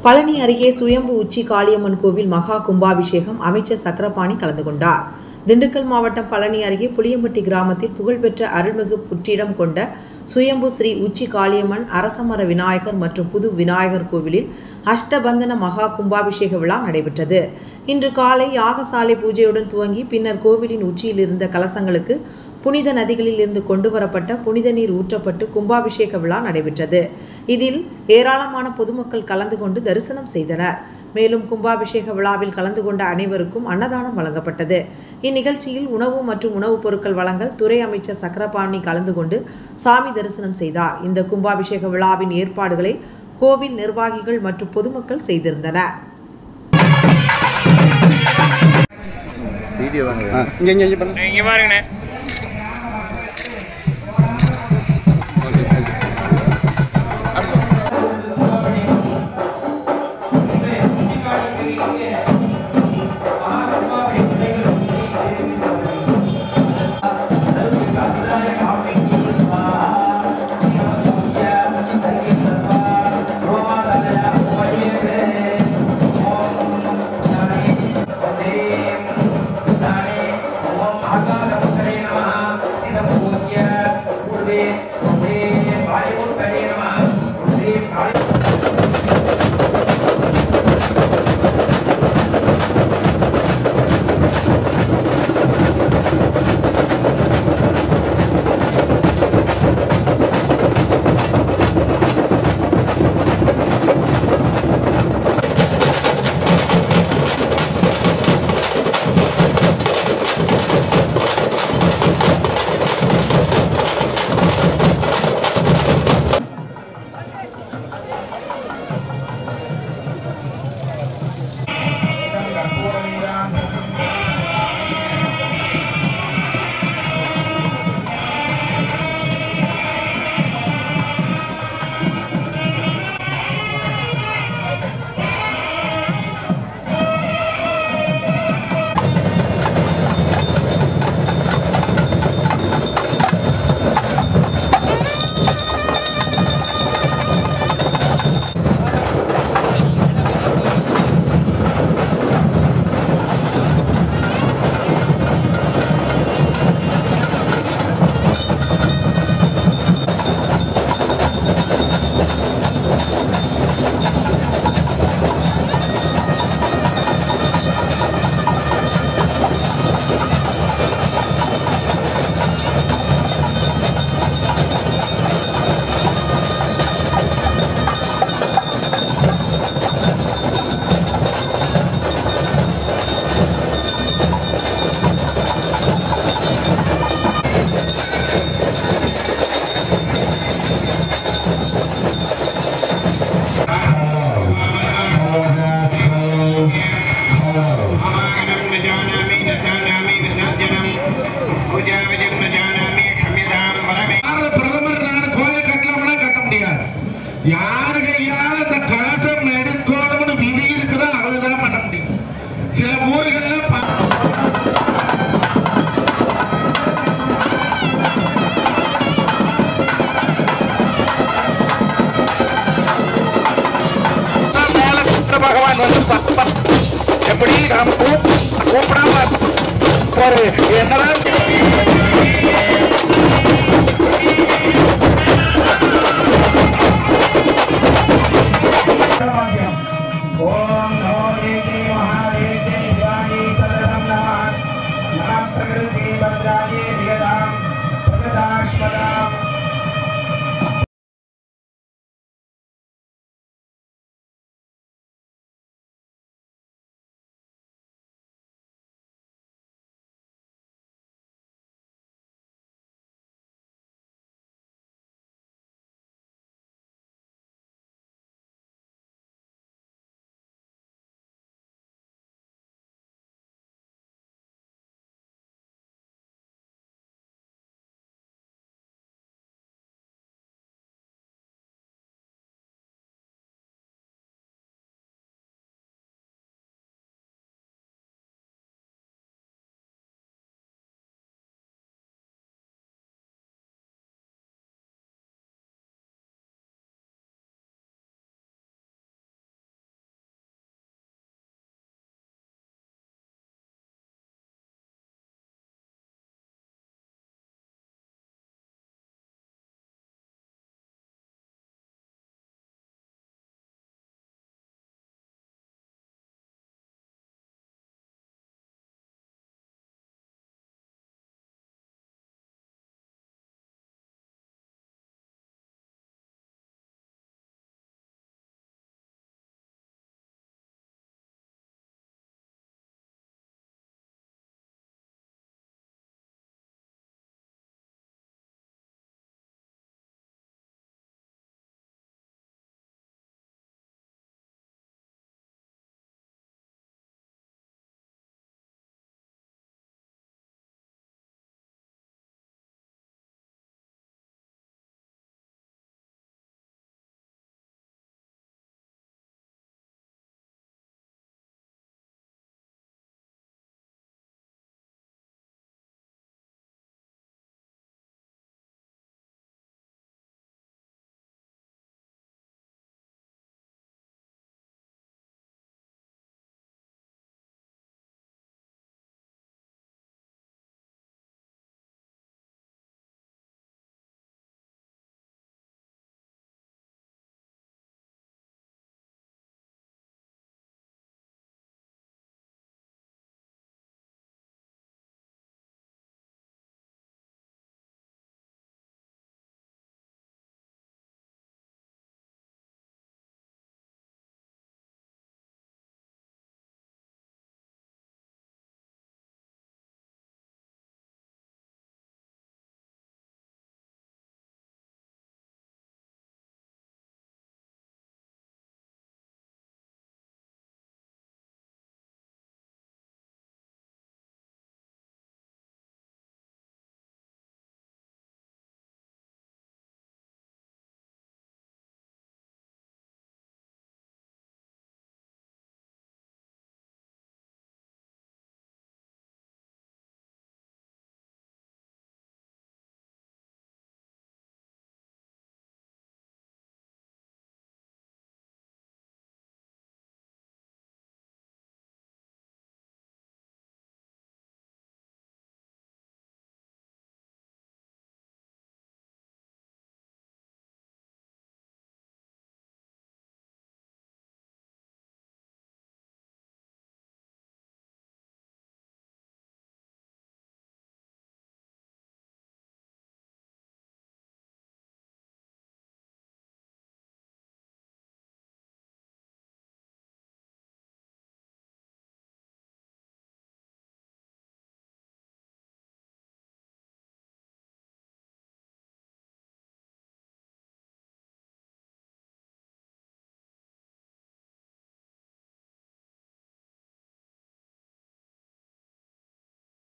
பழனி அருகே சுயம்பு உச்சி காளியம்மன் கோவில் மகா கும்பாபிஷேகம் அமைச்சர் சக்கரபாணி கலந்து கொண்டார் திண்டுக்கல் மாவட்டம் பழனி அருகே புளியம்பட்டி கிராமத்தில் புகழ்பெற்ற அருள்மிகு புற்றிடம் கொண்ட சுயம்பு ஸ்ரீ உச்சி காளியம்மன் அரசமர விநாயகர் மற்றும் புது விநாயகர் கோவிலில் அஷ்டபந்தன மகா கும்பாபிஷேக விழா நடைபெற்றது இன்று காலை யாகசாலை பூஜையுடன் துவங்கி பின்னர் கோவிலின் உச்சியில் இருந்த கலசங்களுக்கு புனித நதிகளில் இருந்து கொண்டு வரப்பட்ட புனித நீர் ஊற்றப்பட்டு கும்பாபிஷேக விழா நடைபெற்றது இதில் ஏராளமான பொதுமக்கள் கலந்து கொண்டு தரிசனம் செய்தனர் மேலும் கும்பாபிஷேக விழாவில் கலந்து கொண்ட அனைவருக்கும் அன்னதானம் வழங்கப்பட்டது இந்நிகழ்ச்சியில் உணவு மற்றும் உணவுப் பொருட்கள் வழங்கல் துறை அமைச்சர் சக்கரபாணி கலந்து கொண்டு சாமி தரிசனம் செய்தார் இந்த கும்பாபிஷேக விழாவின் ஏற்பாடுகளை கோவில் நிர்வாகிகள் மற்றும் பொதுமக்கள் செய்திருந்தனர் வீடியோ தாங்க ஆ இங்கே இங்கே இங்கே பாருங்க இங்க பாருங்கண்ணே आमागनं न जानामि न जानामि न सज्जनं पूजाविधिं न जानामि क्षम्यतां परमे யாரு பிரதமர் நாடு கோயில் கட்டலாம்னா கட்ட முடியாது யாரு கையால இந்த கலசம் எடுக்கணும்னு விதி இருக்குதோ அதுதான் பண்ண முடியும் சில ஊர்கள்ல ப- மேல சுற்ற பகவான் வந்து ப- ப- எப்படி நாம கூப்- கூப்பிடாம ஒரு என்னதான்